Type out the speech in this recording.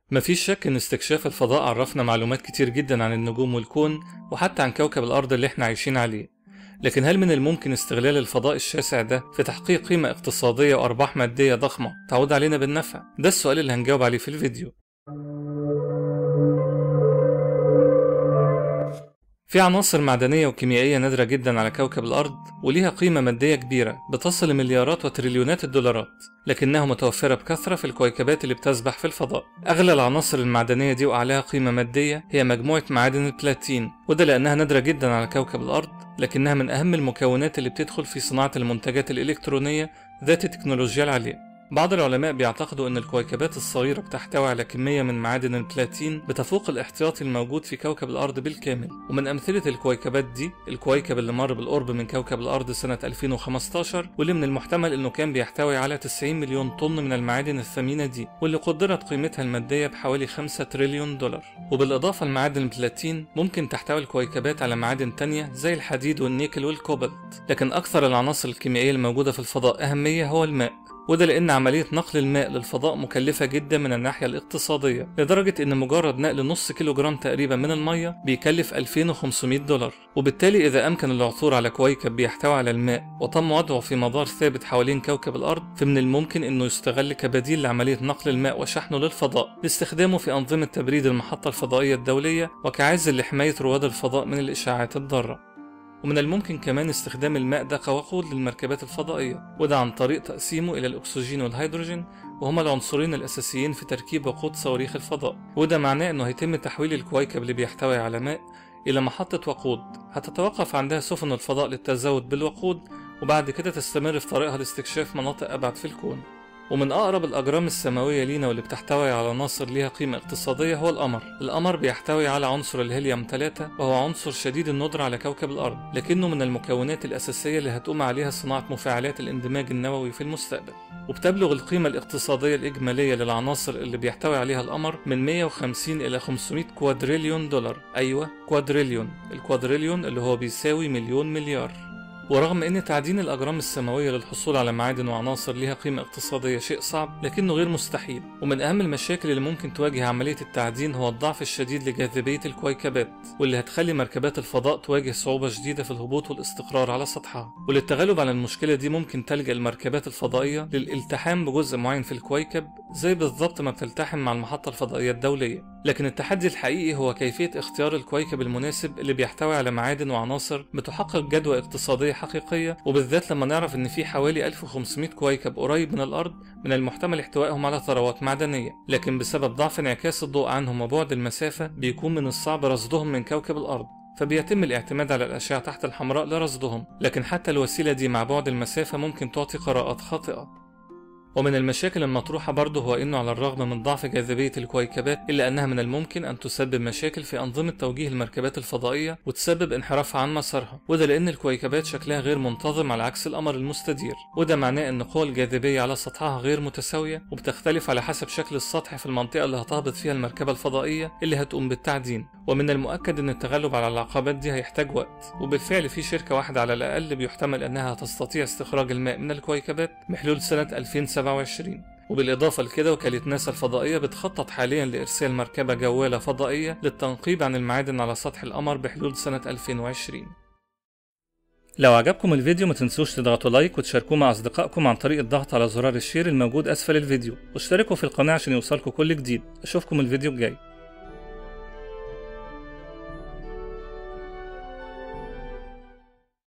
مفيش شك إن استكشاف الفضاء عرفنا معلومات كتير جدا عن النجوم والكون وحتى عن كوكب الأرض اللي احنا عايشين عليه لكن هل من الممكن استغلال الفضاء الشاسع ده في تحقيق قيمة اقتصادية وأرباح مادية ضخمة تعود علينا بالنفع؟ ده السؤال اللي هنجاوب عليه في الفيديو في عناصر معدنية وكيميائية نادرة جدا على كوكب الأرض وليها قيمة مادية كبيرة بتصل لمليارات وتريليونات الدولارات لكنها متوفرة بكثرة في الكويكبات اللي بتسبح في الفضاء أغلى العناصر المعدنية دي وأعلاها قيمة مادية هي مجموعة معادن البلاتين وده لأنها نادرة جدا على كوكب الأرض لكنها من أهم المكونات اللي بتدخل في صناعة المنتجات الإلكترونية ذات التكنولوجيا العالية بعض العلماء بيعتقدوا أن الكويكبات الصغيرة بتحتوي على كمية من معادن البلاتين بتفوق الاحتياطي الموجود في كوكب الأرض بالكامل ومن أمثلة الكويكبات دي الكويكب اللي مر بالقرب من كوكب الأرض سنة 2015 واللي من المحتمل أنه كان بيحتوي على 90 مليون طن من المعادن الثمينة دي واللي قدرت قيمتها المادية بحوالي 5 تريليون دولار وبالإضافة لمعادن البلاتين ممكن تحتوي الكويكبات على معادن تانية زي الحديد والنيكل والكوبالت لكن أكثر العناصر الكيميائية الموجودة في الفضاء أهمية هو الماء وده لأن عملية نقل الماء للفضاء مكلفة جدا من الناحية الاقتصادية لدرجة إن مجرد نقل نص كيلو جرام تقريبا من المية بيكلف 2500 دولار وبالتالي إذا أمكن العثور على كويكب بيحتوي على الماء وتم وضعه في مدار ثابت حوالين كوكب الأرض فمن الممكن إنه يستغل كبديل لعملية نقل الماء وشحنه للفضاء لاستخدامه في أنظمة تبريد المحطة الفضائية الدولية وكعازل لحماية رواد الفضاء من الإشعاعات الضارة ومن الممكن كمان استخدام الماء ده كوقود للمركبات الفضائية وده عن طريق تقسيمه إلى الأكسجين والهيدروجين وهما العنصرين الأساسيين في تركيب وقود صواريخ الفضاء وده معناه إنه هيتم تحويل الكويكب اللي بيحتوي على ماء إلى محطة وقود هتتوقف عندها سفن الفضاء للتزود بالوقود وبعد كده تستمر في طريقها لاستكشاف مناطق أبعد في الكون ومن أقرب الأجرام السماوية لينا واللي بتحتوي على عناصر ليها قيمة اقتصادية هو القمر القمر بيحتوي على عنصر الهيليوم 3 وهو عنصر شديد الندرة على كوكب الأرض لكنه من المكونات الأساسية اللي هتقوم عليها صناعة مفاعلات الاندماج النووي في المستقبل وبتبلغ القيمة الاقتصادية الإجمالية للعناصر اللي بيحتوي عليها القمر من 150 إلى 500 كوادريليون دولار أيوة كوادريليون الكوادريليون اللي هو بيساوي مليون مليار ورغم ان تعدين الاجرام السماويه للحصول على معادن وعناصر لها قيمه اقتصاديه شيء صعب لكنه غير مستحيل ومن اهم المشاكل اللي ممكن تواجه عمليه التعدين هو الضعف الشديد لجاذبيه الكويكبات واللي هتخلي مركبات الفضاء تواجه صعوبه شديده في الهبوط والاستقرار على سطحها وللتغلب على المشكله دي ممكن تلجا المركبات الفضائيه للالتحام بجزء معين في الكويكب زي بالضبط ما بتلتحم مع المحطه الفضائيه الدوليه لكن التحدي الحقيقي هو كيفيه اختيار الكويكب المناسب اللي بيحتوي على معادن وعناصر بتحقق جدوى اقتصاديه حقيقية وبالذات لما نعرف إن في حوالي 1500 كويكب قريب من الأرض من المحتمل احتوائهم على ثروات معدنية لكن بسبب ضعف انعكاس الضوء عنهم وبعد المسافة بيكون من الصعب رصدهم من كوكب الأرض فبيتم الاعتماد على الأشعة تحت الحمراء لرصدهم لكن حتى الوسيلة دي مع بعد المسافة ممكن تعطي قراءات خاطئة ومن المشاكل المطروحة برضه هو أنه على الرغم من ضعف جاذبية الكويكبات إلا أنها من الممكن أن تسبب مشاكل في أنظمة توجيه المركبات الفضائية وتسبب انحرافها عن مسارها وده لأن الكويكبات شكلها غير منتظم على عكس القمر المستدير وده معناه أن قوى الجاذبية على سطحها غير متساوية وبتختلف على حسب شكل السطح في المنطقة اللي هتهبط فيها المركبة الفضائية اللي هتقوم بالتعدين ومن المؤكد أن التغلب على العقبات دي هيحتاج وقت وبالفعل في شركة واحدة على الأقل بيحتمل أنها تستطيع استخراج الماء من الكويكبات بحلول سنة 2027 وبالإضافة لكده وكالة ناسا الفضائية بتخطط حاليا لإرسال مركبة جوالة فضائية للتنقيب عن المعادن على سطح القمر بحلول سنة 2020 لو عجبكم الفيديو ما تنسوش تضغطوا لايك وتشاركوه مع أصدقائكم عن طريق الضغط على زرار الشير الموجود أسفل الفيديو واشتركوا في القناة عشان يوصلكم كل جديد أشوفكم الفيديو الجاي